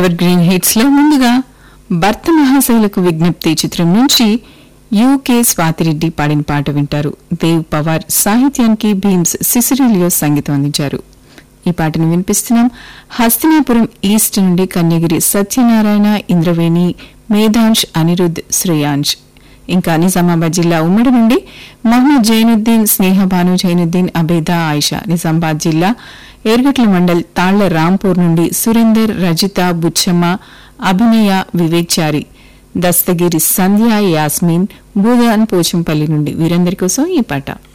ever green hits లో ముందుగా భర్త మహాశైలకు విజ్ఞప్తి చిత్రం నుంచి యూకే స్వాతిరెడ్డి పాడిన పాట వింటారు దేవ్ పవార్ సాహిత్యానికి భీమ్స్ సిసిరిలియో సంగీతం అందించారు ఈ పాటను వినిపిస్తున్నాం హస్తినాపురం ఈస్ట్ నుండి కన్యగిరి సత్యనారాయణ ఇంద్రవేణి మేధాంష్ అనిరుద్ శ్రేయాంష్ ఇంకా నిజామాబాద్ జిల్లా ఉమ్మడి నుండి మహమ్మద్ జైనుద్దీన్ స్నేహ భాను జైనుద్దీన్ అబేదా ఆయిషా నిజామాబాద్ జిల్లా ఏర్గట్ల మండల్ తాళ్ల రాంపూర్ నుండి సురేందర్ రజిత బుచ్చమ్మ అభినయ వివేక్ చారి దస్తగిరి సంధ్య యాస్మిన్ భూదాన్ పోచంపల్లి నుండి వీరందరి కోసం ఈ పాట